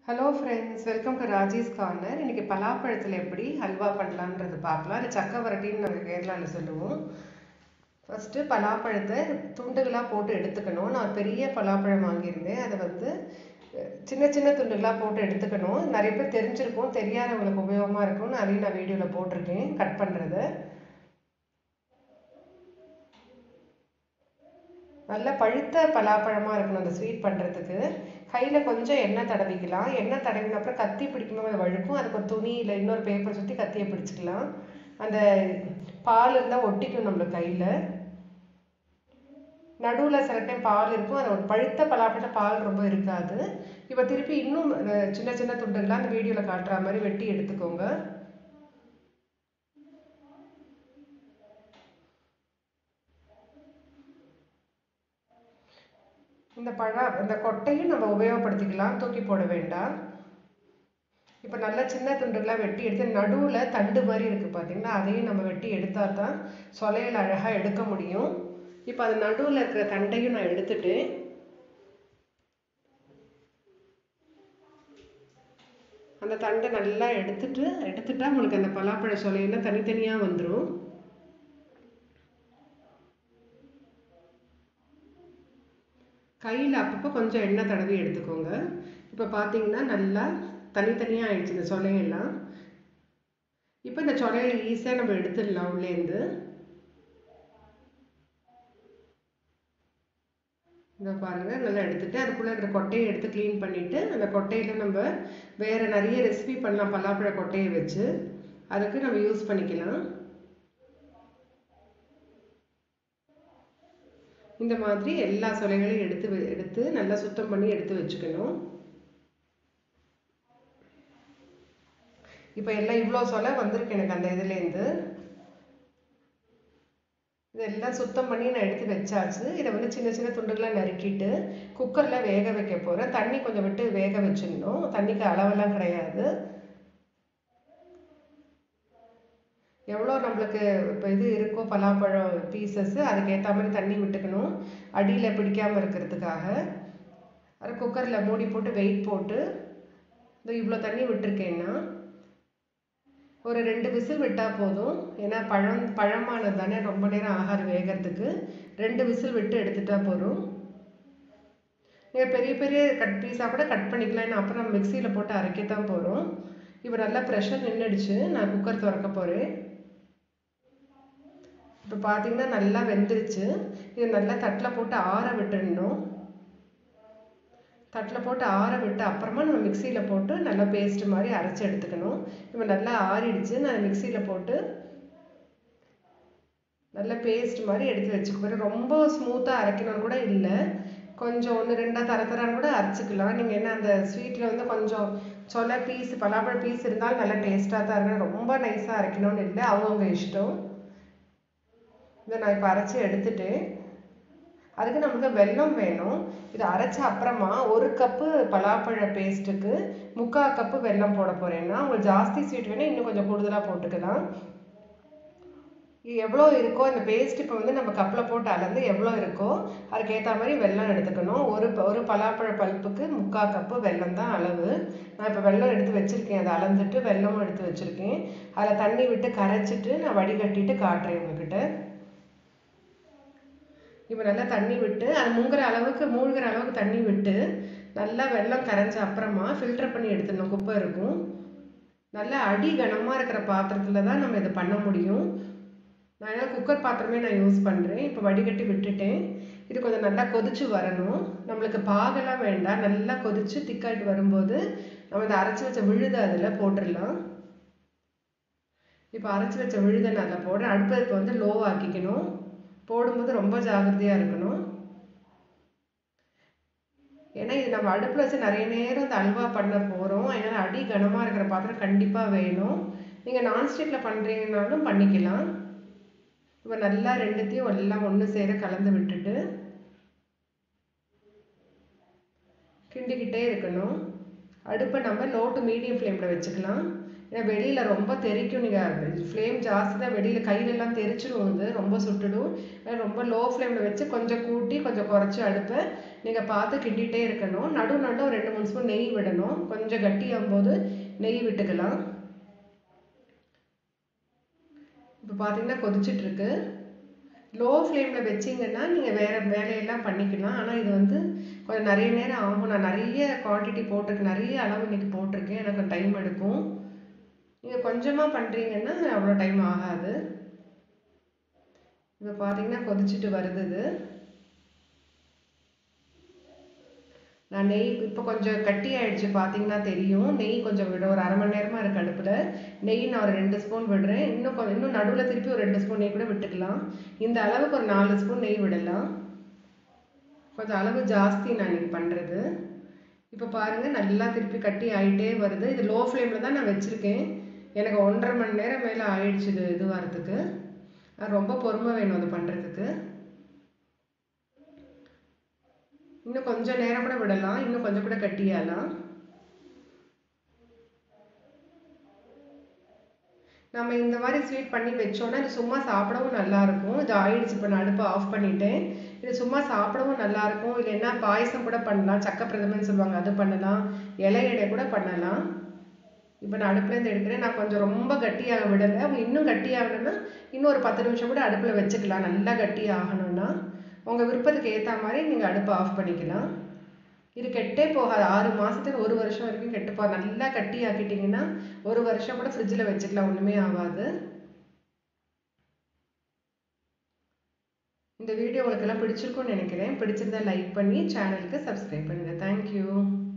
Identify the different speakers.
Speaker 1: hello friends welcome to Raji's corner இன்னைக்கு பலாப்பழத்தில் எப்படி ஹல்வா பண்ணலான்றது பார்க்கலாம் அது சக்கை வரட்டின்னு நாங்கள் கேரளாவில் சொல்லுவோம் ஃபஸ்ட்டு பலாப்பழத்தை துண்டுகளாக போட்டு எடுத்துக்கணும் நான் பெரிய பலாப்பழம் வாங்கியிருந்தேன் அதை வந்து அஹ், சின்ன சின்ன துண்டுகளாக போட்டு எடுத்துக்கணும் நிறைய பேர் தெரிஞ்சிருக்கும் தெரியாதவங்களுக்கு உபயோகமாக இருக்கும் அதையும் நான் வீடியோவில் போட்டிருக்கேன் கட் பண்ணுறது நல்ல பழுத்த பலாப்பழமாக இருக்கணும் அந்த ஸ்வீட் பண்ணுறதுக்கு கையில் கொஞ்சம் எண்ணெய் தடவிக்கலாம் எண்ணெய் தடவின அப்புறம் கத்தி பிடிக்கும்போது அது வழுக்கும் அதுக்கு ஒரு துணி இல்லை இன்னொரு பேப்பர் சுற்றி கத்தியை பிடிச்சிக்கலாம் அந்த பால் இருந்தால் ஒட்டிக்கும் நம்மளுக்கு கையில் நடுவில் சில டைம் பால் இருக்கும் அது ஒரு பழுத்த பலாப்பழத்தில் பால் ரொம்ப இருக்காது இப்போ திருப்பி இன்னும் அஹ், சின்ன சின்ன துண்டுகளாக அந்த வீடியோவில் காட்டுற மாதிரி வெட்டி எடுத்துக்கோங்க இந்த பழம் இந்த கொட்டையும் நம்ம உபயோகப்படுத்திக்கலாம் தூக்கி போட வேண்டாம் இப்போ நல்ல சின்ன துண்டுகளாக வெட்டி எடுத்து நடுவில் தண்டு மாதிரி இருக்குது பார்த்தீங்களா அதையும் நம்ம வெட்டி எடுத்தால் தான் சொலையில் அழகாக எடுக்க முடியும் இப்போ அது நடுவில் இருக்கிற தண்டையும் நான் எடுத்துட்டு அந்த தண்டை நல்லா எடுத்துட்டு எடுத்துட்டா உங்களுக்கு அந்த பலாப்பழ சொலையெல்லாம் தனித்தனியாக வந்துடும் கையில் அப்பப்போ கொஞ்சம் எண்ணெய் தடவி எடுத்துக்கோங்க இப்போ பார்த்தீங்கன்னா நல்லா தனித்தனியாக ஆயிடுச்சு இந்த சொலையெல்லாம் இப்போ இந்த சொலையை ஈஸியாக நம்ம எடுத்துடலாம் உள்ளேருந்து இதை பாருங்க நல்லா எடுத்துட்டு அதுக்குள்ளே இருக்கிற கொட்டையை எடுத்து க்ளீன் பண்ணிட்டு அந்த கொட்டையில நம்ம வேற நிறைய ரெசிபி பண்ணலாம் பலாப்பழ கொட்டையை வச்சு அதுக்கு நம்ம யூஸ் பண்ணிக்கலாம் இந்த மாதிரி எல்லா சொலைகளையும் எடுத்து வெ- எடுத்து நல்லா சுத்தம் பண்ணி எடுத்து வச்சுக்கணும் இப்போ எல்லாம் இவ்வளோ சொலை வந்திருக்கு எனக்கு அந்த இதுலேருந்து இதெல்லாம் சுத்தம் பண்ணி நான் எடுத்து வச்சாச்சு இதை வந்து சின்ன சின்ன துண்டுகளாக நறுக்கிட்டு குக்கரில் வேக வைக்க போகிறேன் தண்ணி கொஞ்சம் விட்டு வேக வச்சிடணும் தண்ணிக்கு அளவெல்லாம் கிடையாது எவ்வளோ நம்மளுக்கு இப்போ இது இருக்கோ பலாப்பழம் பீசஸ் அதுக்கேற்ற மாதிரி தண்ணி விட்டுக்கணும் அடியில் பிடிக்காமல் இருக்கிறதுக்காக அது குக்கரில் மூடி போட்டு வெயிட் போட்டு இந்த இவ்வளோ தண்ணி விட்டுருக்கேன்னா ஒரு ரெண்டு விசில் விட்டால் போதும் ஏன்னா பழம் பழமானது தானே ரொம்ப நேரம் ஆகாது வேகிறதுக்கு ரெண்டு விசில் விட்டு எடுத்துட்டா போதும் நீங்கள் பெரிய பெரிய கட் பீஸாக கூட கட் பண்ணிக்கலாம் ஏன்னா அப்புறம் நம்ம மிக்சியில் போட்டு அரைக்கத்தான் போகிறோம் இப்போ நல்லா ப்ரெஷர் நின்றுடுச்சு நான் குக்கர் திறக்க போகிறேன் இப்போ பார்த்தீங்கன்னா நல்லா வெந்துருச்சு இது நல்லா தட்டில் போட்டு ஆற விட்டுடணும் தட்டில் போட்டு ஆற விட்டு அப்புறமா நம்ம மிக்சியில் போட்டு நல்லா பேஸ்ட் மாதிரி அரைச்சி எடுத்துக்கணும் இப்போ நல்லா ஆறிடுச்சு நான் மிக்சியில் போட்டு நல்ல பேஸ்ட் மாதிரி எடுத்து வச்சுக்குவேன் ரொம்ப ஸ்மூத்தாக அரைக்கணும்னு கூட இல்லை கொஞ்சம் ஒன்று ரெண்டாக தர தரான்னு கூட அரைச்சிக்கலாம் நீங்கள் என்ன அந்த ஸ்வீட்டில் வந்து கொஞ்சம் சொல பீஸ் பலாப்பழ பீஸ் இருந்தாலும் நல்லா டேஸ்ட்டாக தான் இருக்கணும் ரொம்ப நைஸாக அரைக்கணும்னு இல்லை அவங்கவுங்க இஷ்டம் இதை நான் இப்போ அரைச்சி எடுத்துட்டேன் அதுக்கு நமக்கு வெல்லம் வேணும் இது அரைச்ச அப்புறமா ஒரு கப்பு பலாப்பழ பேஸ்ட்டுக்கு முக்கால் கப்பு வெல்லம் போட போறேன்னா உங்களுக்கு ஜாஸ்தி ஸ்வீட் வேணா இன்னும் கொஞ்சம் கூடுதலாக போட்டுக்கலாம் இது எவ்வளோ இருக்கோ இந்த பேஸ்ட் இப்போ வந்து நம்ம கப்பில் போட்டு அளந்து எவ்வளோ இருக்கோ அதுக்கு ஏற்ற மாதிரி வெல்லம் எடுத்துக்கணும் ஒரு ப- ஒரு பலாப்பழ பல்ப்புக்கு முக்கால் கப்பு வெல்லம் தான் அளவு நான் இப்போ வெல்லம் எடுத்து வச்சிருக்கேன் அதை அளந்துட்டு வெல்லமும் எடுத்து வச்சிருக்கேன் அதில் தண்ணி விட்டு கரைச்சிட்டு நான் வடிகட்டிட்டு காட்டுறேன் உங்ககிட்ட இப்போ நல்லா தண்ணி விட்டு அது முங்குற அளவுக்கு மூழ்கிற அளவுக்கு தண்ணி விட்டு நல்லா வெல்லம் கரைஞ்ச அப்புறமா ஃபில்டர் பண்ணி எடுத்துடணும் குப்பை இருக்கும் நல்லா அடி கனமாக இருக்கிற பாத்திரத்தில் தான் நம்ம இதை பண்ண முடியும் நான் ஏன்னா குக்கர் பாத்திரமே நான் யூஸ் பண்ணுறேன் இப்போ வடிகட்டி விட்டுட்டேன் இது கொஞ்சம் நல்லா கொதிச்சு வரணும் நம்மளுக்கு பாகெல்லாம் வேண்டாம் நல்லா கொதிச்சு திக்காயிட்டு வரும்போது நம்ம இதை அரைச்சி வச்ச விழுதை அதில் போட்டுடலாம் இப்போ அரைச்சி வச்ச விழுதை நான் அதில் போடுறேன் அடுப்பை இப்போ வந்து லோ ஆக்கிக்கணும் போடும்போது ரொம்ப ஜாகிரதையாக இருக்கணும் ஏன்னா இது நம்ம அடுப்பில் வச்சு நிறைய நேரம் இந்த அல்வா பண்ண போகிறோம் அதனால் அடி கனமாக இருக்கிற பாத்திரம் கண்டிப்பாக வேணும் நீங்கள் நான்ஸ்டிக்கில் பண்ணுறீங்கனாலும் பண்ணிக்கலாம் இப்போ நல்லா ரெண்டுத்தையும் எல்லாம் ஒன்று சேர கலந்து விட்டுட்டு கிண்டிக்கிட்டே இருக்கணும் அடுப்பை நம்ம லோ டு மீடியம் ஃப்ளேமில் வச்சுக்கலாம் ஏன்னா வெளியில் ரொம்ப தெறிக்கும் நீங்கள் ஃப்ளேம் ஜாஸ்தி தான் வெளியில் கையிலெல்லாம் தெரிச்சிடும் வந்து ரொம்ப சுட்டுடும் ரொம்ப லோ ஃப்ளேமில் வச்சு கொஞ்சம் கூட்டி கொஞ்சம் குறைச்சி அடுப்பை நீங்கள் பார்த்து கிண்டிகிட்டே இருக்கணும் நடு நடு ஒரு ரெண்டு மூணு ஸ்பூன் நெய் விடணும் கொஞ்சம் கட்டியாகும் போது நெய் விட்டுக்கலாம் இப்போ பார்த்தீங்கன்னா கொதிச்சிட்ருக்கு லோ ஃப்ளேமில் வச்சிங்கன்னா நீங்கள் வேறு வேலையெல்லாம் பண்ணிக்கலாம் ஆனால் இது வந்து கொஞ்சம் நிறைய நேரம் ஆகும் நான் நிறைய குவான்டிட்டி போட்டிருக்கேன் நிறைய அளவு இன்றைக்கி போட்டிருக்கேன் எனக்கு டைம் எடுக்கும் நீங்கள் கொஞ்சமாக பண்ணுறீங்கன்னா அவ்வளோ டைம் ஆகாது இப்போ பார்த்தீங்கன்னா கொதிச்சுட்டு வருது இது நான் நெய் இப்போ கொஞ்சம் கட்டி ஆயிடுச்சு பார்த்தீங்கன்னா தெரியும் நெய் கொஞ்சம் விட ஒரு அரை மணி நேரமாக இருக்குது அடுப்பில் நெய் நான் ஒரு ரெண்டு ஸ்பூன் விடுறேன் இன்னும் கொஞ்சம் இன்னும் நடுவில் திருப்பி ஒரு ரெண்டு ஸ்பூன் நெய் கூட விட்டுக்கலாம் இந்த அளவுக்கு ஒரு நாலு ஸ்பூன் நெய் விடலாம் கொஞ்சம் அளவு ஜாஸ்தி நான் இன்னைக்கு பண்ணுறது இப்போ பாருங்கள் நல்லா திருப்பி கட்டி ஆகிட்டே வருது இது லோ ஃப்ளேமில் தான் நான் வச்சுருக்கேன் எனக்கு ஒன்றரை மணி நேரம் மேலே ஆயிடுச்சு இது இது வரதுக்கு ரொம்ப பொறுமை வேணும் அது பண்ணுறதுக்கு இன்னும் கொஞ்சம் நேரம் கூட விடலாம் இன்னும் கொஞ்சம் கூட கட்டியாலாம் நம்ம இந்த மாதிரி ஸ்வீட் பண்ணி வச்சோன்னா இது சும்மா சாப்பிடவும் நல்லா இருக்கும் இது ஆயிடுச்சு இப்போ நான் அடுப்பை ஆஃப் பண்ணிட்டேன் இது சும்மா சாப்பிடவும் நல்லா இருக்கும் இல்லைன்னா பாயசம் கூட பண்ணலாம் சக்க பிரதமன் சொல்லுவாங்க அது பண்ணலாம் இலை எடை கூட பண்ணலாம் இப்போ நான் அடுப்புலேருந்து எடுக்கிறேன் நான் கொஞ்சம் ரொம்ப கட்டியாக விடலை அவங்க இன்னும் கட்டியாகணும்னா இன்னும் ஒரு பத்து நிமிஷம் கூட அடுப்பில் வச்சுக்கலாம் நல்லா கட்டி ஆகணும்னா உங்கள் விருப்பத்துக்கு ஏற்ற மாதிரி நீங்கள் அடுப்பை ஆஃப் பண்ணிக்கலாம் இது கெட்டே போகாது ஆறு மாதத்துக்கு ஒரு வருஷம் வரைக்கும் கெட்டு போகாது நல்லா கட்டி ஆக்கிட்டிங்கன்னா ஒரு வருஷம் கூட ஃப்ரிட்ஜில் வச்சுக்கலாம் ஒன்றுமே ஆகாது இந்த வீடியோ உங்களுக்கு எல்லாம் பிடிச்சிருக்கும்னு நினைக்கிறேன் பிடிச்சிருந்தா லைக் பண்ணி சேனலுக்கு சப்ஸ்கிரைப் பண்ணுங்கள் தேங்க்யூ